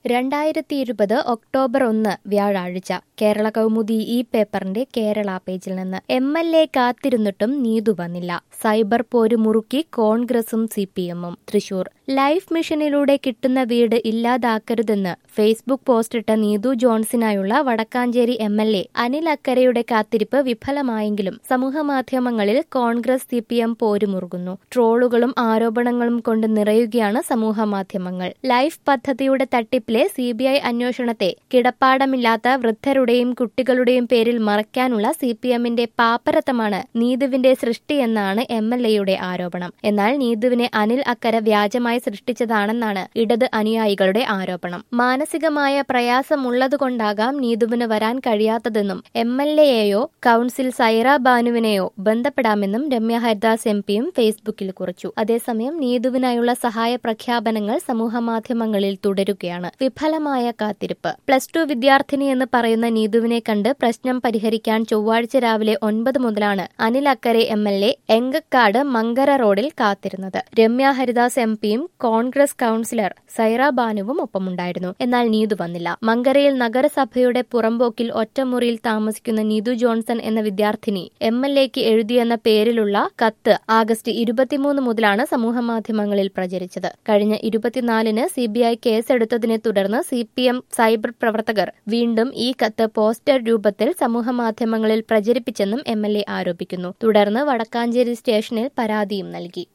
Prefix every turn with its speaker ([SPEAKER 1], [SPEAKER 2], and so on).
[SPEAKER 1] രണ്ടായിരത്തി ഇരുപത് ഒക്ടോബർ ഒന്ന് വ്യാഴാഴ്ച കേരള കൗമുദി ഈ പേപ്പറിന്റെ കേരള പേജിൽ നിന്ന് എം എൽ എ കാത്തിരുന്നിട്ടും നീതു വന്നില്ല സൈബർ പോര് മുറുക്കി കോൺഗ്രസും സി പി എമ്മും തൃശൂർ ലൈഫ് മിഷനിലൂടെ കിട്ടുന്ന വീട് ഇല്ലാതാക്കരുതെന്ന് ഫേസ്ബുക്ക് പോസ്റ്റിട്ട നീതു ജോൺസിനായുള്ള Vadakkanchery M L A Anil അക്കരയുടെ കാത്തിരിപ്പ് വിഫലമായെങ്കിലും സമൂഹമാധ്യമങ്ങളിൽ കോൺഗ്രസ് സി പി എം പോരുമുറുകുന്നു ട്രോളുകളും ആരോപണങ്ങളും കൊണ്ട് നിറയുകയാണ് സമൂഹമാധ്യമങ്ങൾ ലൈഫ് പദ്ധതിയുടെ തട്ടിപ്പിലെ സി ബി ഐ അന്വേഷണത്തെ കിടപ്പാടമില്ലാത്ത വൃദ്ധരുടെയും കുട്ടികളുടെയും പേരിൽ മറയ്ക്കാനുള്ള സി പി എമ്മിന്റെ പാപ്പരത്തമാണ് നീതുവിന്റെ സൃഷ്ടിയെന്നാണ് എം എൽ എയുടെ ആരോപണം എന്നാൽ നീതുവിനെ അനിൽ അക്കര വ്യാജമായി സൃഷ്ടിച്ചതാണെന്നാണ് ഇടത് അനുയായികളുടെ ആരോപണം മാനസികമായ പ്രയാസമുള്ളതുകൊണ്ടാകാം നീതുവിന് വരാൻ കഴിയാത്തതെന്നും എം എൽ എയെയോ കൌൺസിൽ സൈറ ബാനുവിനെയോ ബന്ധപ്പെടാമെന്നും രമ്യ ഹരിദാസ് എം പിയും ഫേസ്ബുക്കിൽ കുറിച്ചു അതേസമയം നീതുവിനായുള്ള സഹായ പ്രഖ്യാപനങ്ങൾ സമൂഹമാധ്യമങ്ങളിൽ തുടരുകയാണ് വിഫലമായ കാത്തിരിപ്പ് പ്ലസ് ടു വിദ്യാർത്ഥിനി എന്ന് പറയുന്ന നീതുവിനെ കണ്ട് പ്രശ്നം പരിഹരിക്കാൻ ചൊവ്വാഴ്ച രാവിലെ ഒൻപത് മുതലാണ് Anil Akkara M L A Engakkad Mankara റോഡിൽ കാത്തിരുന്നത് രമ്യ ഹരിദാസ് എം പിയും കോൺഗ്രസ് കൌൺസിലർ സൈറ ബാനുവും ഒപ്പമുണ്ടായിരുന്നു എന്നാൽ നീതു വന്നില്ല മങ്കരയിൽ നഗരസഭയുടെ പുറമ്പോക്കിൽ ഒറ്റമുറിയിൽ താമസിക്കുന്ന നീതു ജോൺസൺ എന്ന വിദ്യാർത്ഥിനി എം എൽ എക്ക് എഴുതിയെന്ന പേരിലുള്ള കത്ത് ആഗസ്റ്റ് ഇരുപത്തിമൂന്ന് മുതലാണ് സമൂഹമാധ്യമങ്ങളിൽ പ്രചരിച്ചത് കഴിഞ്ഞ ഇരുപത്തിനാലിന് സി ബി ഐ കേസെടുത്തതിനെ തുടർന്ന് സി പി എം സൈബർ പ്രവർത്തകർ വീണ്ടും ഈ കത്ത് പോസ്റ്റർ രൂപത്തിൽ സമൂഹമാധ്യമങ്ങളിൽ പ്രചരിപ്പിച്ചെന്നും എം എൽ എ ആരോപിക്കുന്നു തുടർന്ന് വടക്കാഞ്ചേരി സ്റ്റേഷനിൽ പരാതിയും നൽകി